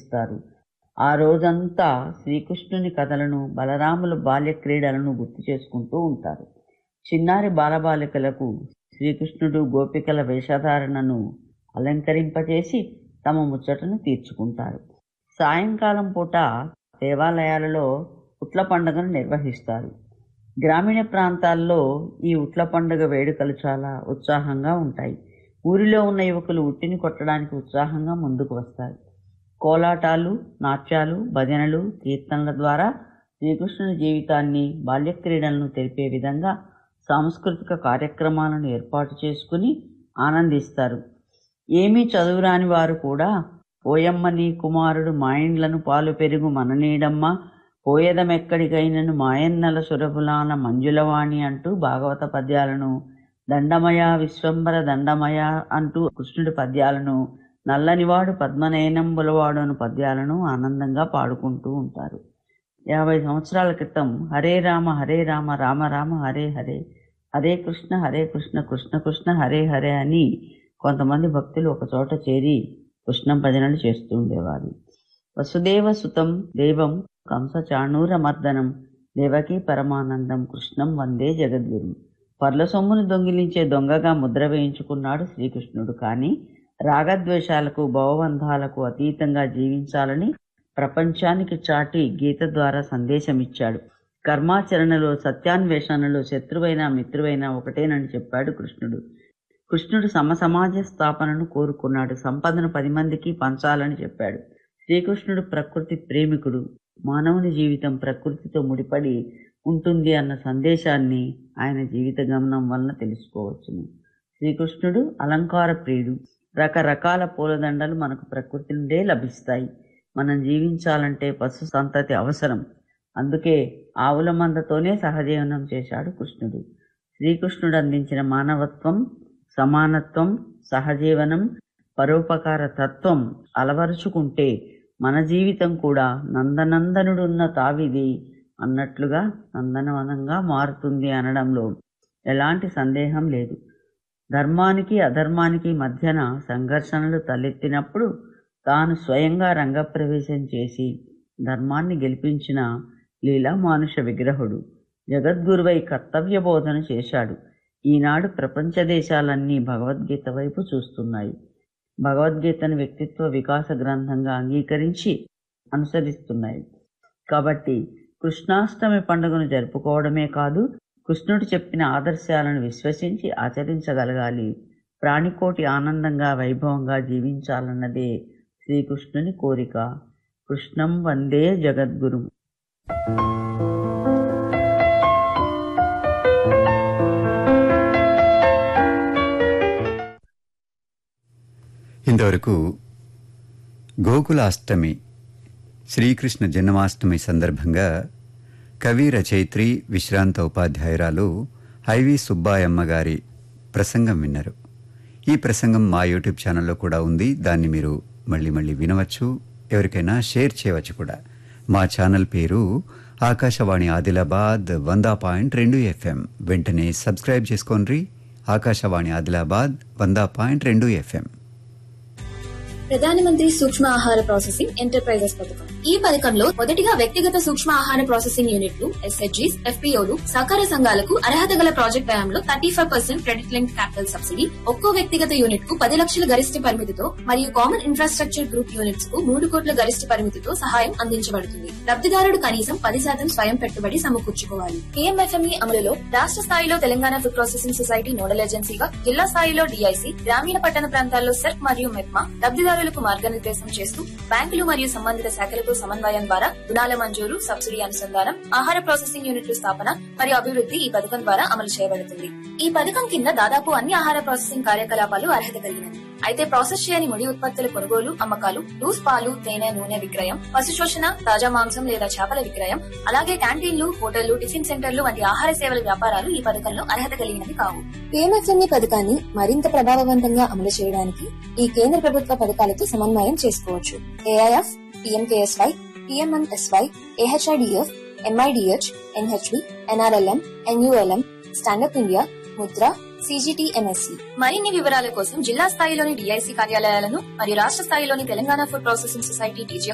నిర్వహిస్తారు ఆ రోజంతా శ్రీకృష్ణుని కథలను బలరాముల బాల్య క్రీడలను గుర్తు చేసుకుంటూ ఉంటారు చిన్నారి బాలబాలికలకు శ్రీకృష్ణుడు గోపికల వేషధారణను అలంకరింపచేసి తమ ముచ్చటను తీర్చుకుంటారు సాయంకాలం పూట దేవాలయాలలో ఉట్ల పండుగను నిర్వహిస్తారు గ్రామీణ ప్రాంతాల్లో ఈ ఉట్ల పండుగ వేడుకలు చాలా ఉత్సాహంగా ఉంటాయి ఊరిలో ఉన్న యువకులు ఉట్టిని కొట్టడానికి ఉత్సాహంగా ముందుకు వస్తారు కోలాటాలు నాట్యాలు భజనలు కీర్తనల ద్వారా శ్రీకృష్ణుని జీవితాన్ని బాల్య క్రీడలను తెలిపే విధంగా సాంస్కృతిక కార్యక్రమాలను ఏర్పాటు చేసుకుని ఆనందిస్తారు ఏమీ చదువురాని వారు కూడా ఓయమ్మ నీ కుమారుడు మాయిండ్లను పాలు పెరుగు మననీడమ్మ పోయేదమెక్కడికైనను మాయన్నల సురభులాన మంజులవాణి అంటూ భాగవత పద్యాలను దండమయ విశ్వంబర దండమయ అంటూ కృష్ణుడి పద్యాలను నల్లనివాడు పద్మనయనంబులవాడు అను పద్యాలను ఆనందంగా పాడుకుంటూ ఉంటారు యాభై సంవత్సరాల క్రితం హరే రామ హరే రామ రామ రామ హరే హరే హరే కృష్ణ హరే కృష్ణ కృష్ణ కృష్ణ హరే హరే అని కొంతమంది భక్తులు ఒక చోట చేరి కృష్ణ భజనలు చేస్తూ ఉండేవారు వసుదేవ సుతం దేవం కంస చాణూర మర్దనం దేవకీ పరమానందం కృష్ణం వందే జగద్గురు పర్ల సొమ్మును దొంగిలించే దొంగగా ముద్ర వేయించుకున్నాడు శ్రీకృష్ణుడు కానీ రాగద్వేషాలకు భవబంధాలకు అతీతంగా జీవించాలని ప్రపంచానికి చాటి గీత ద్వారా సందేశమిచ్చాడు కర్మాచరణలో సత్యాన్వేషణలో శత్రువైన మిత్రువైన ఒకటేనని చెప్పాడు కృష్ణుడు కృష్ణుడు సమసమాజ స్థాపనను కోరుకున్నాడు సంపదను పది మందికి పంచాలని చెప్పాడు శ్రీకృష్ణుడు ప్రకృతి ప్రేమికుడు మానవుని జీవితం ప్రకృతితో ముడిపడి ఉంటుంది అన్న సందేశాన్ని ఆయన జీవిత గమనం వలన తెలుసుకోవచ్చును శ్రీకృష్ణుడు అలంకార ప్రియుడు రకరకాల పూలదండలు మనకు ప్రకృతి నుండే లభిస్తాయి మనం జీవించాలంటే పశు సంతతి అవసరం అందుకే ఆవుల మందతోనే సహజీవనం చేశాడు కృష్ణుడు శ్రీకృష్ణుడు అందించిన మానవత్వం సమానత్వం సహజీవనం పరోపకార తత్వం అలవరుచుకుంటే మన జీవితం కూడా నందనందనుడున్న తావిది అన్నట్లుగా నందనవనంగా మారుతుంది అనడంలో ఎలాంటి సందేహం లేదు ధర్మానికి అధర్మానికి మధ్యన సంఘర్షణలు తలెత్తినప్పుడు తాను స్వయంగా రంగప్రవేశం చేసి ధర్మాన్ని గెలిపించిన లీలా మానుష విగ్రహుడు జగద్గురువై కర్తవ్య బోధన చేశాడు ఈనాడు ప్రపంచ దేశాలన్నీ భగవద్గీత వైపు చూస్తున్నాయి భగవద్గీతను వ్యక్తిత్వ వికాస గ్రంథంగా అంగీకరించి అనుసరిస్తున్నాయి కాబట్టి కృష్ణాష్టమి పండుగను జరుపుకోవడమే కాదు కృష్ణుడు చెప్పిన ఆదర్శాలను విశ్వసించి ఆచరించగలగాలి ప్రాణికోటి ఆనందంగా వైభవంగా జీవించాలన్నదే శ్రీకృష్ణుని కోరిక కృష్ణం వందే జగద్గురు ఇంతవరకు గోకులాష్టమి శ్రీకృష్ణ జన్మాష్టమి సందర్భంగా కవి రచయిత్రి విశ్రాంత ఉపాధ్యాయురాలు ఐవి సుబ్బాయమ్మ గారి ప్రసంగం విన్నారు ఈ ప్రసంగం మా యూట్యూబ్ ఛానల్లో కూడా ఉంది దాన్ని మీరు మళ్ళీ మళ్ళీ వినవచ్చు ఎవరికైనా షేర్ చేయవచ్చు కూడా మా ఛానల్ పేరు ఆకాశవాణి ఆదిలాబాద్ వంద పాయింట్ రెండు ఎఫ్ఎం వెంటనే సబ్స్క్రైబ్ చేసుకోండి ఆకాశవాణి ఆదిలాబాద్ వంద పాయింట్ రెండు ఎఫ్ఎం ప్రధానమంత్రి సూక్ష్మ ఆహార ప్రాసెసింగ్ ఎంటర్ప్రైజెస్ పథకం ఈ పథకంలో మొదటిగా వ్యక్తిగత సూక్ష్మ ఆహార ప్రాసెసింగ్ యూనిట్లు ఎస్హెచ్జీస్ ఎఫ్పీఓలు సహకార సంఘాలకు అర్హత గల ప్రాజెక్ట్ వ్యయంలో thirty five percent credit link capital subsidy ఒక్కో వ్యక్తిగత యూనిట్ కు పది లక్షల గరిష్ట పరిమితితో మరియు కామన్ ఇన్ఫ్రాస్ట్రక్చర్ గ్రూప్ యూనిట్స్ కు మూడు కోట్ల గరిష్ట పరిమితితో సహాయం అందించబడుతుంది లబ్ధిదారుడు కనీసం పది శాతం స్వయం పెట్టుబడి సమకూర్చుకోవాలి కేఎంఎఫ్ఎంఈ అమలులో రాష్ట్ర స్థాయిలో Telangana food processing society nodal ఏజెన్సీగా జిల్లా స్థాయిలో డిఐసి గ్రామీణ పట్టణ ప్రాంతాల్లో సెర్క్ మరియు మెప్మా లబ్ధిదారులకు మార్గనిర్దేశం చేస్తూ బ్యాంకులు మరియు సంబంధిత శాఖలతో సమన్వయం ద్వారా రుణాల మంజూరు సబ్సిడీ అనుసంధానం ఆహార ప్రాసెసింగ్ యూనిట్ల స్థాపన మరియు అభివృద్ధి ఈ పథకం ద్వారా అమలు చేయబడుతుంది ఈ పథకం కింద దాదాపు అన్ని ఆహార ప్రాసెసింగ్ కార్యకలాపాలు అర్హత కలిగినవి అయితే ప్రాసెస్ చేయని ముడి ఉత్పత్తుల కొనుగోలు అమ్మకాలు లూస్ పాలు తేనె నూనె విక్రయం పశు శోషణ తాజా మాంసం లేదా చేపల విక్రయం అలాగే క్యాంటీన్లు హోటళ్లు టిఫిన్ సెంటర్లు వంటి ఆహార సేవల వ్యాపారాలు ఈ పథకంలో అర్హత కలిగినవి కావు పిఎంఎఫ్ఎంఈ పథకాన్ని మరింత ప్రభావవంతంగా అమలు చేయడానికి ఈ కేంద్ర ప్రభుత్వ పథకాలతో సమన్వయం చేసుకోవచ్చు AIF PMKSY PMMSY AHIDF MIDH NHB NRLM NULM stand up India Mudra CGTMSC మరిన్ని వివరాల కోసం జిల్లా స్థాయిలోని డిఐసి కార్యాలయాలను మరియు రాష్ట్ర స్థాయిలోని Telangana food processing society TGF